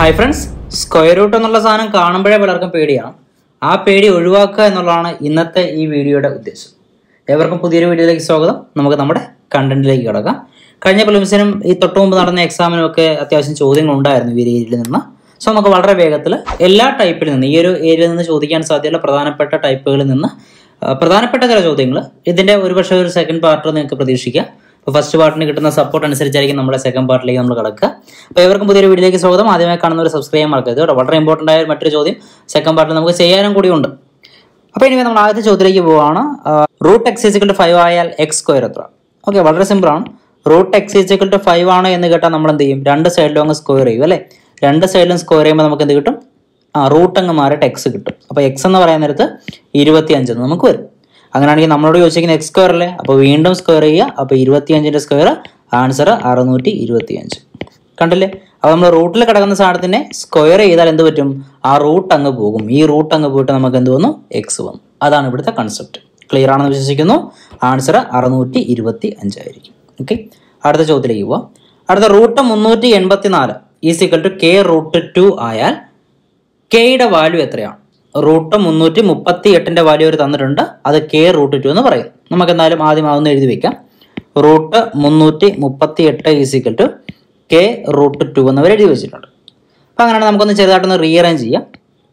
hi friends square root എന്നുള്ള സാധനം കാണുമ്പോഴേ പലർക്കും പേടിയാണ് ആ പേടി ഒഴിവാക്കുക എന്നുള്ളതാണ് ഇന്നത്തെ ഈ വീഡിയോയുടെ ഉദ്ദേശം ഏവർക്കും പുതിയൊരു വീഡിയോയിലേക്ക് സ്വാഗതം നമുക്ക് നമ്മുടെ കണ്ടന്റിലേക്ക് കിടക്കാം കഴിഞ്ഞ പ്രിലിംസിനും ഈ തൊട്ട് മുമ്പ് നടന്ന എക്സാമിനും ഒക്കെ അത്യാവശ്യം ചോദ്യങ്ങൾ ഉണ്ടായിരുന്നു ഈ ഒരു ഏരിയയിൽ നിന്ന് സോ നമുക്ക് വളരെ വേഗത്തിൽ എല്ലാ ടൈപ്പിൽ നിന്ന് ഈ ഒരു ഏരിയയിൽ നിന്ന് ചോദിക്കാൻ സാധ്യതയുള്ള പ്രധാനപ്പെട്ട ടൈപ്പുകളിൽ നിന്ന് ആ, പ്രധാനപ്പെട്ട ചില ചോദ്യങ്ങൾ ഇതിന്റെ ഒരുപക്ഷെ ഒരു സെക്കൻഡ് പാർട്ട് നിങ്ങൾക്ക് പ്രതീക്ഷിക്കാം അപ്പോൾ ഫസ്റ്റ് പാർട്ടിന് കിട്ടുന്ന സപ്പോർട്ട് അനുസരിച്ചായിരിക്കും നമ്മുടെ സെക്കൻഡ് പാർട്ടിലേക്ക് നമ്മൾ കിടക്കുക അപ്പോൾ ഏവർക്കും പുതിയൊരു വീഡിയോയിലേക്ക് സ്വാഗതം ആദ്യമായി കാണുന്നവർ സബ്സ്ക്രൈബ് ചെയ്യാൻ മറക്കരുത് കേട്ടോ വളരെ ഇമ്പോർട്ടൻ്റ് ആയ മറ്റൊരു ചോദ്യം സെക്കൻഡ് പാർട്ടിൽ നമുക്ക് ചെയ്യാനും കൂടിയുണ്ട് അപ്പോൾ ഇനി നമ്മൾ ആദ്യത്തെ ചോദ്യത്തിലേക്ക് പോവുകയാണ് root x is equal to five ആയാൽ എക്സ് സ്ക്വയർ എത്ര ഓക്കെ വളരെ സിമ്പിൾ ആണ് root x is equal to five ആണ് എന്ന് കേട്ടാൽ നമ്മൾ എന്ത് ചെയ്യും രണ്ട് സൈഡിലും അങ്ങ് സ്ക്വയർ ചെയ്യും അല്ലേ രണ്ട് സൈഡിലും സ്ക്വയർ ചെയ്യുമ്പോൾ നമുക്ക് എന്ത് കിട്ടും ആ റൂട്ട് അങ്ങ് മാറിയിട്ട് എക്സ് കിട്ടും അപ്പോൾ എക്സ് എന്ന് പറയുന്ന നേരത്ത് ഇരുപത്തി അഞ്ചെന്ന് നമുക്ക് വരും അങ്ങനെയാണെങ്കിൽ നമ്മളോട് ചോദിച്ചിരിക്കുന്ന എക്സ് സ്ക്വയർ അല്ലേ അപ്പോൾ വീണ്ടും സ്ക്വയർ ചെയ്യുക അപ്പോൾ ഇരുപത്തി അഞ്ചിൻ്റെ സ്ക്വയർ ആൻസർ അറുന്നൂറ്റി ഇരുപത്തി അഞ്ച് കണ്ടില്ലേ അപ്പോൾ നമ്മൾ റൂട്ടിൽ കിടക്കുന്ന സാധനത്തിനെ സ്ക്വയർ ചെയ്താൽ എന്ത് പറ്റും ആ റൂട്ട് അങ്ങ് പോകും ഈ റൂട്ട് അങ്ങ് പോയിട്ട് നമുക്ക് എന്ത് വന്നു എക്സ് വന്നു അതാണ് ഇവിടുത്തെ കൺസെപ്റ്റ് ക്ലിയർ ആണെന്ന് വിശ്വസിക്കുന്നു ആൻസർ അറുന്നൂറ്റി ഇരുപത്തി അഞ്ചായിരിക്കും ഓക്കെ അടുത്ത ചോദ്യത്തിലേക്ക് പോവാം അടുത്ത റൂട്ട് മുന്നൂറ്റി എൺപത്തി നാല് is equal to k root two ആയാൽ കെയുടെ വാല്യൂ എത്രയാണ് റൂട്ട് മുന്നൂറ്റി മുപ്പത്തി എട്ടിന്റെ വാല്യൂ അവർ തന്നിട്ടുണ്ട് അത് കെ റൂട്ട് ടു എന്ന് പറയും നമുക്ക് എന്തായാലും ആദ്യം അതൊന്ന് എഴുതി വെക്കാം റൂട്ട് മുന്നൂറ്റി മുപ്പത്തി എട്ട് is equal to k root two എന്നവർ എഴുതി വെച്ചിട്ടുണ്ട് അപ്പം അങ്ങനെയാണ് നമുക്കൊന്ന് ചെറുതായിട്ടൊന്ന് റീഅറേഞ്ച് ചെയ്യാം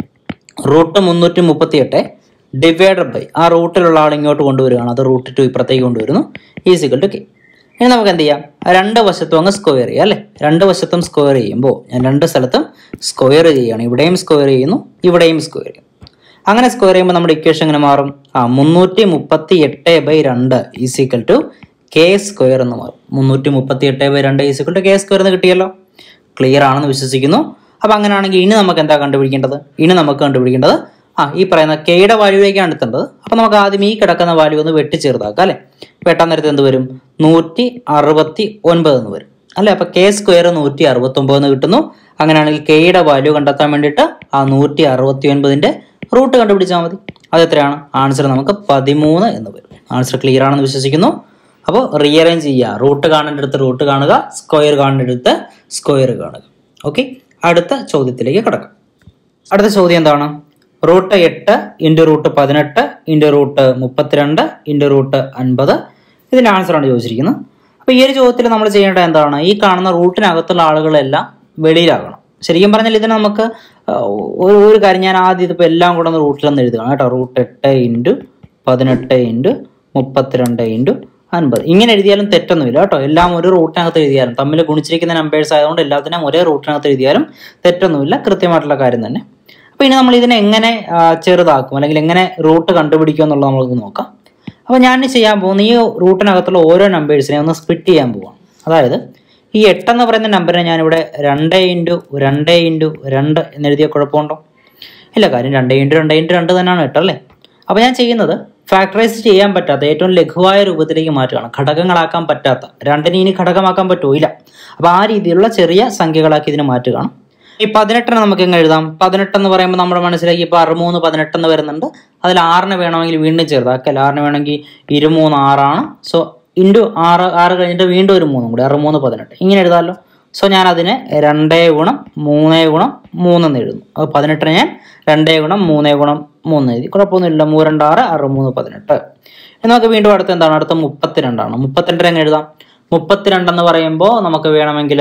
റൂട്ട് മുന്നൂറ്റി മുപ്പത്തി എട്ട് ഡിവൈഡഡ് ബൈ ആ റൂട്ടിലുള്ള ആൾ ഇങ്ങോട്ട് കൊണ്ടുവരികയാണ് അത് റൂട്ട് ടു ഇപ്പുറത്തേക്ക് കൊണ്ടുവരുന്നു ഈസിക്കൽ ടു കെ ഇനി നമുക്ക് എന്ത് ചെയ്യാം രണ്ട് വശത്തും അങ്ങ് സ്ക്വയർ ചെയ്യാം അല്ലേ രണ്ട് വശത്തും സ്ക്വയർ ചെയ്യുമ്പോൾ ഞാൻ രണ്ട് സ്ഥലത്തും സ്ക്വയർ ചെയ്യുകയാണ് ഇവിടെയും സ്ക്വയർ ചെയ്യുന്നു ഇവിടെയും സ്ക്വയർ ചെയ്യും അങ്ങനെ സ്ക്വയർ ചെയ്യുമ്പോൾ നമ്മുടെ ഇക്വേഷൻ എങ്ങനെ മാറും ആ മുന്നൂറ്റി മുപ്പത്തി എട്ട് ബൈ രണ്ട് ഈസിക്കൽ ടു കെ സ്ക്വയർ എന്ന് മാറും മുന്നൂറ്റി മുപ്പത്തി എട്ട് ബൈ രണ്ട് ഈസിക്കൽ ടു കെ സ്ക്വയർ എന്ന് കിട്ടിയല്ലോ ക്ലിയർ ആണെന്ന് വിശ്വസിക്കുന്നു അപ്പോൾ അങ്ങനെയാണെങ്കിൽ ഇനി നമുക്ക് എന്താ കണ്ടുപിടിക്കേണ്ടത് ഇനി നമുക്ക് കണ്ടുപിടിക്കേണ്ടത് ആ ഈ പറയുന്ന കെയുടെ വാല്യൂലേക്കാണ് എത്തേണ്ടത് അപ്പോൾ നമുക്ക് ആദ്യം ഈ കിടക്കുന്ന വാല്യൂ ഒന്ന് വെട്ടി ചെറുതാക്കാം അല്ലേ വെട്ടാൻ നേരത്തെ എന്ത് വരും നൂറ്റി അറുപത്തി ഒൻപത് എന്ന് വരും അല്ലേ അപ്പോൾ കെ സ്ക്വയർ നൂറ്റി അറുപത്തി ഒമ്പത് എന്ന് കിട്ടുന്നു അങ്ങനെയാണെങ്കിൽ കെയുടെ വാല്യൂ കണ്ടെത്താൻ വേണ്ടിയിട്ട് ആ നൂറ്റി അറുപത്തി ഒൻപതിൻ്റെ റൂട്ട് കണ്ടുപിടിച്ചാൽ മതി അത് എത്രയാണ് ആൻസർ നമുക്ക് പതിമൂന്ന് എന്ന് വരും ആൻസർ ക്ലിയർ ആണെന്ന് വിശ്വസിക്കുന്നു അപ്പോൾ റീഅറേഞ്ച് ചെയ്യുക റൂട്ട് കാണേണ്ടടുത്ത് റൂട്ട് കാണുക സ്ക്വയർ കാണേണ്ടടുത്ത് സ്ക്വയർ കാണുക ഓക്കെ അടുത്ത ചോദ്യത്തിലേക്ക് കിടക്കാം അടുത്ത ചോദ്യം എന്താണ് റൂട്ട് എട്ട് ഇൻറ്റു റൂട്ട് പതിനെട്ട് ഇൻറ്റു റൂട്ട് മുപ്പത്തിരണ്ട് ഇൻറ്റു റൂട്ട് അൻപത് ഇതിൻ്റെ ആൻസറാണ് ചോദിച്ചിരിക്കുന്നത് അപ്പോൾ ഈ ഒരു ചോദ്യത്തിൽ നമ്മൾ ചെയ്യേണ്ടത് എന്താണ് ഈ കാണുന്ന റൂട്ടിനകത്തുള്ള ആളുകളെല്ലാം വെളിയിലാകണം ശരിക്കും പറഞ്ഞാൽ ഇതിന് നമുക്ക് ആ, ഒരു ഒരു കാര്യം ഞാൻ ആദ്യം ഇതിപ്പോൾ എല്ലാം കൂടെ ഒന്ന് റൂട്ടിലൊന്ന് എഴുതുകയാണ് കേട്ടോ റൂട്ട് എട്ട് ഇൻറ്റു പതിനെട്ട് ഇൻറ്റു മുപ്പത്തിരണ്ട് ഇൻറ്റു അൻപത് ഇങ്ങനെ എഴുതിയാലും തെറ്റൊന്നുമില്ല കേട്ടോ എല്ലാം ഒരു റൂട്ടിനകത്ത് എഴുതിയാലും തമ്മിൽ ഗുണിച്ചിരിക്കുന്ന നമ്പേഴ്സ് ആയതുകൊണ്ട് എല്ലാത്തിനും ഒരേ റൂട്ടിനകത്ത് എഴുതിയാലും തെറ്റൊന്നുമില്ല കൃത്യമായിട്ടുള്ള കാര്യം തന്നെ അപ്പോൾ ഇനി നമ്മൾ ഇതിനെ എങ്ങനെ ആ, ചെറുതാക്കും അല്ലെങ്കിൽ എങ്ങനെ റൂട്ട് കണ്ടുപിടിക്കും എന്നുള്ളത് നമുക്ക് നോക്കാം അപ്പോൾ ഞാൻ ഇനി ചെയ്യാൻ പോകുന്ന ഈ റൂട്ടിനകത്തുള്ള ഓരോ നമ്പേഴ്സിനെ ഒന്ന് സ്പ്ലിറ്റ് ചെയ്യാൻ പോവാം അതായത് ഈ എട്ടെന്ന് പറയുന്ന നമ്പറിനെ ഞാനിവിടെ രണ്ട് ഇൻറ്റു രണ്ട് ഇൻറ്റു രണ്ട് എന്നെഴുതിയ കുഴപ്പമുണ്ടോ ഇല്ല കാര്യം രണ്ട് ഇൻറ്റു രണ്ട് ഇൻറ്റു രണ്ട് തന്നെയാണ് എട്ടല്ലേ അപ്പോൾ ഞാൻ ചെയ്യുന്നത് ഫാക്ടറൈസ് ചെയ്യാൻ പറ്റാത്ത ഏറ്റവും ലഘുവായ രൂപത്തിലേക്ക് മാറ്റുകയാണ് ഘടകങ്ങളാക്കാൻ പറ്റാത്ത രണ്ടിനെ ഇനി ഘടകമാക്കാൻ പറ്റുമോ ഇല്ല അപ്പോൾ ആ രീതിയിലുള്ള ചെറിയ സംഖ്യകളാക്കി ഇതിനെ മാറ്റുകയാണ് ഈ പതിനെട്ടിന് നമുക്ക് എങ്ങനെ എഴുതാം പതിനെട്ട് എന്ന് പറയുമ്പോൾ നമ്മുടെ മനസ്സിലേക്ക് ഇപ്പോൾ അറുമൂന്ന് പതിനെട്ട് എന്ന് വരുന്നുണ്ട് അതിൽ ആറിന് വേണമെങ്കിൽ വീണ്ടും ചെറുതാക്കൽ ആറിന് വേണമെങ്കിൽ ഇരുമൂന്ന് ആറാണ് സോ ഇൻറ്റു ആറ് ആറ് കഴിഞ്ഞിട്ട് വീണ്ടും ഒരു മൂന്നും കൂടി അറുമൂന്ന് പതിനെട്ട് ഇങ്ങനെ എഴുതാമല്ലോ സോ ഞാൻ അതിനെ രണ്ടേ ഗുണം മൂന്നേ ഗുണം മൂന്നെന്ന് എഴുതുന്നു അപ്പോൾ പതിനെട്ടിന് ഞാൻ രണ്ടേ ഗുണം മൂന്നേ ഗുണം മൂന്ന് എഴുതി കുഴപ്പമൊന്നുമില്ല മൂന്ന് രണ്ട് ആറ് അറുമൂന്ന് പതിനെട്ട് ഇനി നമുക്ക് വീണ്ടും അടുത്ത എന്താണ് അടുത്ത മുപ്പത്തിരണ്ടാണ് മുപ്പത്തിരണ്ടിന് എങ്ങനെ എഴുതാം മുപ്പത്തിരണ്ടെന്ന് പറയുമ്പോൾ നമുക്ക് വേണമെങ്കിൽ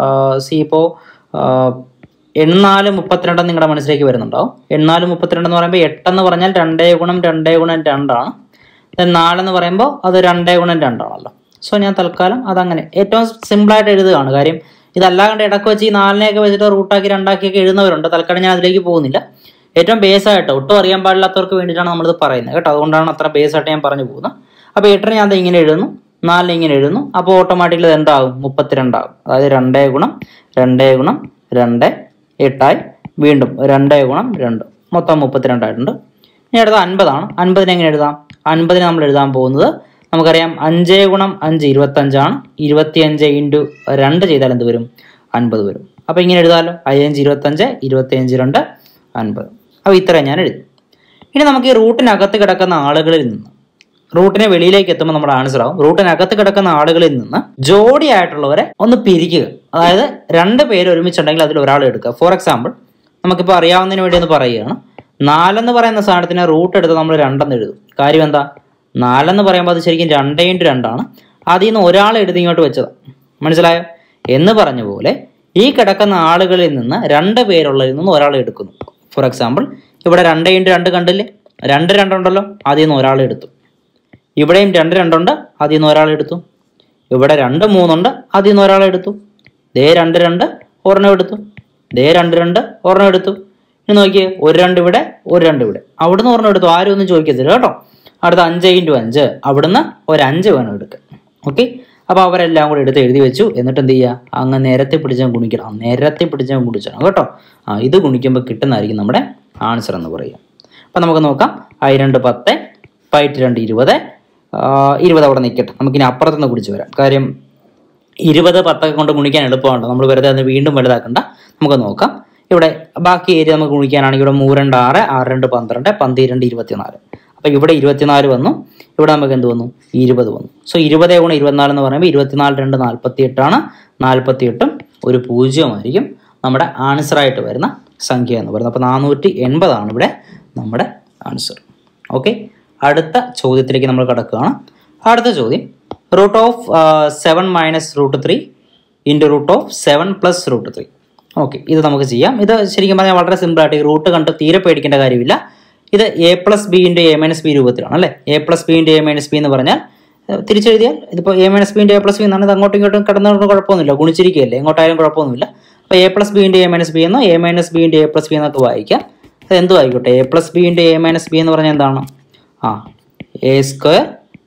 സി ഇപ്പോൾ എണ്ണാല് മുപ്പത്തിരണ്ട് നിങ്ങളുടെ മനസ്സിലേക്ക് വരുന്നുണ്ടാവും എണ്ണാല് മുപ്പത്തിരണ്ട് എന്ന് പറയുമ്പോൾ എട്ടെന്ന് പറഞ്ഞാൽ രണ്ടേ ഗുണം രണ്ടേ ഗുണം രണ്ടാണ് Then നാലെന്ന് പറയുമ്പോൾ അത് രണ്ടേ ഗുണം രണ്ടാണല്ലോ സോ ഞാൻ തൽക്കാലം അതങ്ങനെ ഏറ്റവും സിമ്പിളായിട്ട് എഴുതുകയാണ് കാര്യം ഇതല്ല കണ്ട് ഇടക്ക് വെച്ച് ഈ നാലിനെയൊക്കെ വെച്ചിട്ട് റൂട്ടാക്കി രണ്ടാക്കിയൊക്കെ എഴുതുന്നവരുണ്ട് തൽക്കാലം ഞാൻ അതിലേക്ക് പോകുന്നില്ല ഏറ്റവും ബേസ് ആയിട്ട് ഒട്ടും അറിയാൻ പാടില്ലാത്തവർക്ക് വേണ്ടിയിട്ടാണ് നമ്മളിത് പറയുന്നത് കേട്ടോ അതുകൊണ്ടാണ് അത്ര ബേസ് ആയിട്ട് ഞാൻ പറഞ്ഞു പോകുന്നത് അപ്പോൾ എട്ടിന് ഞാൻ അത് ഇങ്ങനെ എഴുതുന്നു നാലിന് ഇങ്ങനെ എഴുതുന്നു അപ്പോൾ ഓട്ടോമാറ്റിക്കലി ഇത് എന്താകും മുപ്പത്തിരണ്ടാകും അതായത് രണ്ടേ ഗുണം രണ്ടേ ഗുണം രണ്ട് എട്ടായി വീണ്ടും രണ്ടേ ഗുണം രണ്ട് മൊത്തം മുപ്പത്തിരണ്ടായിട്ടുണ്ട് ഇനി അടുത്ത അൻപതാണ് അൻപതിന് എങ്ങനെ എഴുതാം അൻപതിന് നമ്മൾ എഴുതാൻ പോകുന്നത് നമുക്കറിയാം അഞ്ച് ഗുണം അഞ്ച് ഇരുപത്തഞ്ചാണ് ഇരുപത്തിയഞ്ച് ഇൻറ്റു രണ്ട് ചെയ്താൽ എന്ത് വരും അൻപത് വരും അപ്പോൾ ഇങ്ങനെ എഴുതാമല്ലോ അയ്യഞ്ച് ഇരുപത്തഞ്ച് ഇരുപത്തിയഞ്ച് രണ്ട് അൻപത് അപ്പോൾ ഇത്രയും ഞാൻ എഴുതി ഇനി നമുക്ക് ഈ റൂട്ടിനകത്ത് കിടക്കുന്ന ആളുകളിൽ നിന്ന് റൂട്ടിനെ വെളിയിലേക്ക് എത്തുമ്പോൾ നമ്മുടെ ആൻസർ ആവും റൂട്ടിനകത്ത് കിടക്കുന്ന ആളുകളിൽ നിന്ന് ജോഡിയായിട്ടുള്ളവരെ ഒന്ന് പിരിക്കുക അതായത് രണ്ട് പേര് ഒരുമിച്ചുണ്ടെങ്കിൽ അതിൽ ഒരാൾ എടുക്കുക ഫോർ എക്സാമ്പിൾ നമുക്കിപ്പോൾ അറിയാവുന്നതിന് വേണ്ടി ഒന്ന് പറയുകയാണ് നാലെന്ന് പറയുന്ന സാധനത്തിന് റൂട്ട് എടുത്ത് നമ്മൾ രണ്ടെന്ന് എഴുതും കാര്യം എന്താ നാലെന്ന് പറയുമ്പോൾ അത് ശരിക്കും രണ്ടേ ഇൻറ്റു രണ്ടാണ് അതിൽ നിന്ന് ഒരാൾ എടുത്ത് ഇങ്ങോട്ട് വെച്ചതാണ് മനസ്സിലായോ എന്ന് പറഞ്ഞ പോലെ ഈ കിടക്കുന്ന ആളുകളിൽ നിന്ന് രണ്ട് പേരുള്ളതിൽ നിന്ന് ഒരാൾ എടുക്കുന്നു ഫോർ എക്സാമ്പിൾ ഇവിടെ രണ്ട് ഇൻറ്റു രണ്ട് കണ്ടില്ലേ രണ്ട് രണ്ടുണ്ടല്ലോ അതിൽ നിന്ന് ഒരാൾ എടുത്തു ഇവിടെയും രണ്ട് രണ്ടുണ്ട് അതിൽ നിന്ന് ഒരാൾ എടുത്തു ഇവിടെ രണ്ട് മൂന്നുണ്ട് അതിൽ നിന്ന് ഒരാൾ എടുത്തു ദേ രണ്ട് രണ്ട് ഒരെണ്ണം എടുത്തു ദേ രണ്ട് രണ്ട് ഒരെണ്ണം എടുത്തു ഇനി നോക്കിയേ ഒരു രണ്ട് ഇവിടെ ഒരു രണ്ട് ഇവിടെ അവിടുന്ന് ഒരെണ്ണം എടുത്തു ആരും ഒന്നും ചോദിക്കത്തില്ല കേട്ടോ അടുത്ത അഞ്ച് ഇൻറ്റു അഞ്ച് അവിടുന്ന് ഒരു അഞ്ച് വേണം എടുക്കുക ഓക്കെ അപ്പോൾ അവരെല്ലാം കൂടെ എടുത്ത് എഴുതി വെച്ചു എന്നിട്ട് എന്ത് ചെയ്യുക അങ്ങ് നിരത്തി പിടിച്ചാൽ ഗുണിക്കണം ആ, നിരത്തി പിടിച്ചാൽ ഗുണിച്ചണം കേട്ടോ ആ ഇത് ഗുണിക്കുമ്പോൾ കിട്ടുന്നതായിരിക്കും നമ്മുടെ ആൻസർ എന്ന് പറയുക അപ്പം നമുക്ക് നോക്കാം ഐ രണ്ട് പത്ത് പൈറ്റ് രണ്ട് ഇരുപത് ആ, ഇരുപത് അവിടെ നിൽക്കട്ടെ നമുക്കിനി അപ്പുറത്തുനിന്ന് പിടിച്ച് വരാം കാര്യം ഇരുപത് പത്തൊക്കെ കൊണ്ട് ഗുണിക്കാൻ എളുപ്പമുണ്ട് നമ്മൾ വെറുതെ അത് വീണ്ടും വലുതാക്കണ്ട നമുക്ക് നോക്കാം ഇവിടെ ബാക്കി ഏരിയ നമുക്ക് ഗുണിക്കാനാണെങ്കിൽ ഇവിടെ മൂരണ്ട് ആറ് ആറ് രണ്ട് പന്ത്രണ്ട് പന്തിരണ്ട് ഇരുപത്തിനാല് അപ്പോൾ ഇവിടെ ഇരുപത്തിനാല് വന്നു ഇവിടെ നമുക്ക് എന്ത് വന്നു ഇരുപത് വന്നു സോ ഇരുപത് ഗുണം ഇരുപത്തിനാല് എന്ന് പറയുമ്പോൾ ഇരുപത്തിനാല് രണ്ട് നാൽപ്പത്തി എട്ടാണ് നാൽപ്പത്തി എട്ടും ഒരു പൂജ്യമായിരിക്കും നമ്മുടെ ആൻസറായിട്ട് വരുന്ന സംഖ്യ എന്ന് പറയുന്നത് അപ്പോൾ നാനൂറ്റി എൺപതാണ് ഇവിടെ നമ്മുടെ ആൻസർ ഓക്കെ അടുത്ത ചോദ്യത്തിലേക്ക് നമ്മൾ കിടക്കുകയാണ് അടുത്ത ചോദ്യം root of seven minus root three into root of seven plus root three okay ഇത് നമുക്ക് ചെയ്യാം ഇത് ശരിക്കും പറഞ്ഞാൽ വളരെ സിമ്പിളായിട്ട് ഈ റൂട്ട് കണ്ട് തീരെ പേടിക്കേണ്ട കാര്യമില്ല ഇത് A plus B into A minus B രൂപത്തിലാണ് അല്ലേ A plus B into A minus B എന്ന് പറഞ്ഞാൽ ഏഹ്, തിരിച്ചെഴുതിയാൽ ഇതിപ്പോൾ A minus B into A plus B എന്നാണ് ഇത് അങ്ങോട്ടും ഇങ്ങോട്ടും കടന്നുകൊണ്ട് കുഴപ്പമൊന്നുമില്ല ഗുണിച്ചിരിക്കുകയല്ലേ എങ്ങോട്ടായാലും കുഴപ്പമൊന്നുമില്ല അപ്പോൾ A plus B into A minus B എന്നോ A minus B into A plus B എന്നൊക്കെ വായിക്കാം അത് എന്തും ആയിക്കോട്ടെ A plus B into A minus B എന്ന് പറഞ്ഞാൽ എന്താണ് ആ A square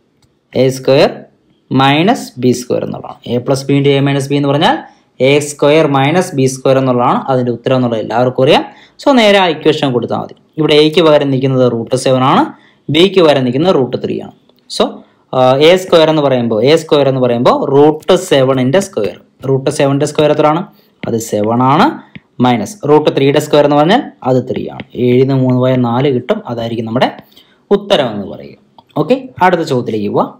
A square minus B square എന്നുള്ളതാണ് A plus B into A minus B എന്ന് പറഞ്ഞാൽ A square minus B square എന്നുള്ളതാണ് അതിൻ്റെ ഉത്തരം എന്നുള്ളത് എല്ലാവർക്കും അറിയാം സോ നേരെ ആ ഇക്വേഷൻ കൊടുത്താൽ മതി ഇവിടെ എക്ക് പകരം നിൽക്കുന്നത് റൂട്ട് സെവൻ ആണ് ബിക്ക് പകരം നിൽക്കുന്നത് റൂട്ട് ത്രീ ആണ് സോ എ സ്ക്വയർ എന്ന് പറയുമ്പോൾ എ സ്ക്വയർ എന്ന് പറയുമ്പോൾ റൂട്ട് സെവനിൻ്റെ സ്ക്വയർ റൂട്ട് സെവൻ്റെ സ്ക്വയർ എത്രയാണ് അത് സെവൻ ആണ് മൈനസ് റൂട്ട് ത്രീയുടെ സ്ക്വയർ എന്ന് പറഞ്ഞാൽ അത് ത്രീ ആണ് ഏഴിന് മൂന്ന് പോയ നാല് കിട്ടും അതായിരിക്കും നമ്മുടെ ഉത്തരം എന്ന് പറയുക ഓക്കെ അടുത്ത ചോദ്യത്തിലേക്ക് പോവാം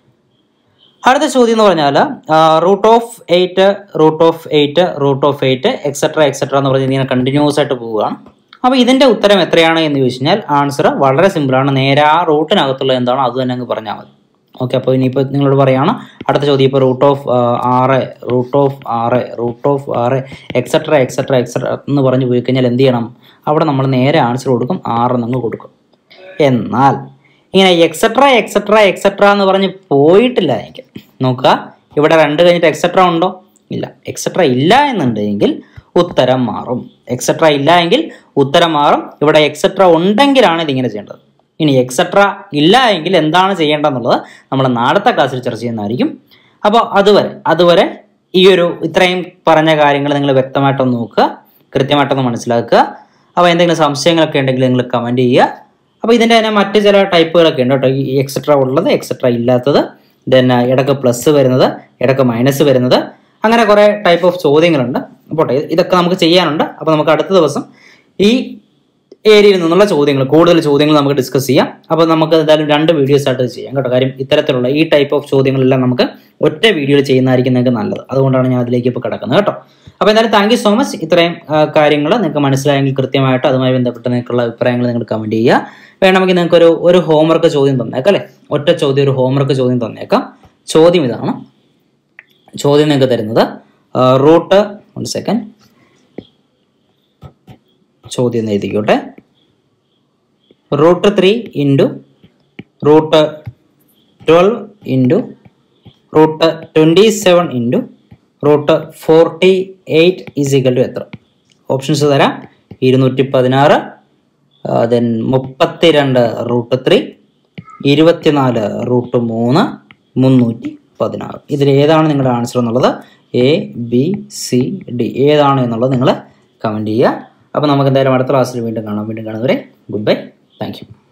അടുത്ത ചോദ്യം എന്ന് പറഞ്ഞാൽ root of eight root of eight root of eight etcetera etcetera എന്ന് പറഞ്ഞ് ഇങ്ങനെ കണ്ടിന്യൂസ് ആയിട്ട് പോവുകയാണ് അപ്പോൾ ഇതിൻ്റെ ഉത്തരം എത്രയാണ് എന്ന് ചോദിച്ചു കഴിഞ്ഞാൽ ആൻസർ വളരെ സിമ്പിളാണ് നേരെ ആ റൂട്ടിനകത്തുള്ള എന്താണോ അത് തന്നെ അങ്ങ് പറഞ്ഞാൽ മതി ഓക്കെ അപ്പോൾ ഇനിയിപ്പോൾ നിങ്ങളോട് പറയുകയാണ് അടുത്ത ചോദ്യം ഇപ്പോൾ റൂട്ട് ഓഫ് ആറ് റൂട്ട് ഓഫ് ആറ് റൂട്ട് ഓഫ് ആറ് എക്സെട്ര എക്സെട്ര എക്സെട്ര എന്ന് പറഞ്ഞ് പോയി കഴിഞ്ഞാൽ എന്ത് ചെയ്യണം അവിടെ നമ്മൾ നേരെ ആൻസർ കൊടുക്കും ആറ് നിങ്ങൾ കൊടുക്കും എന്നാൽ ഇങ്ങനെ എക്സെട്ര എക്സെട്ര എക്സെട്ര എന്ന് പറഞ്ഞ് പോയിട്ടില്ല എനിക്ക് നോക്കുക ഇവിടെ രണ്ട് കഴിഞ്ഞിട്ട് എക്സെട്ര ഉണ്ടോ ഇല്ല എക്സെട്ര ഇല്ല എന്നുണ്ടെങ്കിൽ ഉത്തരം മാറും എക്സെട്ര ഇല്ല എങ്കിൽ ഉത്തരം മാറും ഇവിടെ എക്സെട്ര ഉണ്ടെങ്കിലാണ് ഇതിങ്ങനെ ചെയ്യേണ്ടത് ഇനി എക്സെട്ര ഇല്ല എങ്കിൽ എന്താണ് ചെയ്യേണ്ടതെന്നുള്ളത് നമ്മൾ നാളത്തെ ക്ലാസ്സിൽ ചർച്ച ചെയ്യുന്നതായിരിക്കും അപ്പോൾ അതുവരെ അതുവരെ ഈ ഒരു ഇത്രയും പറഞ്ഞ കാര്യങ്ങൾ നിങ്ങൾ വ്യക്തമായിട്ടൊന്ന് നോക്കുക കൃത്യമായിട്ടൊന്ന് മനസ്സിലാക്കുക അപ്പോൾ എന്തെങ്കിലും സംശയങ്ങളൊക്കെ ഉണ്ടെങ്കിൽ നിങ്ങൾ കമൻറ്റ് ചെയ്യുക അപ്പോൾ ഇതിൻ്റെ തന്നെ മറ്റ് ചില ടൈപ്പുകളൊക്കെ ഉണ്ട് കേട്ടോ ഈ എക്സെട്ര ഉള്ളത് എക്സെട്ര ഇല്ലാത്തത് ദെൻ ഇടയ്ക്ക് പ്ലസ് വരുന്നത് ഇടയ്ക്ക് മൈനസ് വരുന്നത് അങ്ങനെ കുറേ ടൈപ്പ് ഓഫ് ചോദ്യങ്ങളുണ്ട് പോട്ടെ ഇതൊക്കെ നമുക്ക് ചെയ്യാനുണ്ട് അപ്പോൾ നമുക്ക് അടുത്ത ദിവസം ഈ ഏരിയയിൽ നിന്നുള്ള ചോദ്യങ്ങൾ കൂടുതൽ ചോദ്യങ്ങൾ നമുക്ക് ഡിസ്കസ് ചെയ്യാം അപ്പോൾ നമുക്ക് എന്തായാലും രണ്ട് വീഡിയോസ് ആയിട്ട് ഇത് ചെയ്യാം കേട്ടോ കാര്യം ഇത്തരത്തിലുള്ള ഈ ടൈപ്പ് ഓഫ് ചോദ്യങ്ങളെല്ലാം നമുക്ക് ഒറ്റ വീഡിയോയിൽ ചെയ്യുന്നതായിരിക്കും നിങ്ങൾക്ക് നല്ലത് അതുകൊണ്ടാണ് ഞാൻ അതിലേക്ക് ഇപ്പോൾ കിടക്കുന്നത് കേട്ടോ അപ്പോൾ എന്തായാലും താങ്ക് യു സോ മച്ച് ഇത്രയും കാര്യങ്ങൾ നിങ്ങൾക്ക് മനസ്സിലായെങ്കിൽ കൃത്യമായിട്ട് അതുമായി ബന്ധപ്പെട്ട് നിങ്ങൾക്കുള്ള അഭിപ്രായങ്ങൾ നിങ്ങൾ കമൻറ്റ് ചെയ്യുക വേണമെങ്കിൽ നിങ്ങൾക്ക് ഒരു ഒരു ഹോംവർക്ക് ചോദ്യം തന്നേക്കാം അല്ലേ ഒറ്റ ചോദ്യം ഒരു ഹോംവർക്ക് ചോദ്യം തന്നേക്കാം ചോദ്യം ഇതാണ് ചോദ്യം നിങ്ങൾക്ക് തരുന്നത് റൂട്ട് വൺ സെക്കൻഡ് ചോദ്യം ഒന്ന് എഴുതിക്കോട്ടെ root three into root twelve into root twenty seven into root forty eight is equal to എത്ര ഓപ്ഷൻസ് തരാം ഇരുന്നൂറ്റി പതിനാറ് ദെൻ മുപ്പത്തിരണ്ട് റൂട്ട് ത്രീ ഇരുപത്തിനാല് റൂട്ട് മൂന്ന് മുന്നൂറ്റി പതിനാറ് ഇതിൽ ഏതാണ് നിങ്ങളുടെ ആൻസർ എന്നുള്ളത് എ ബി സി ഡി ഏതാണ് എന്നുള്ളത് നിങ്ങൾ കമൻറ്റ് ചെയ്യുക അപ്പോൾ നമുക്ക് എന്തായാലും അടുത്ത ക്ലാസ്സിൽ വീണ്ടും കാണാം വീണ്ടും കാണുന്നവരെ ഗുഡ് ബൈ താങ്ക് യു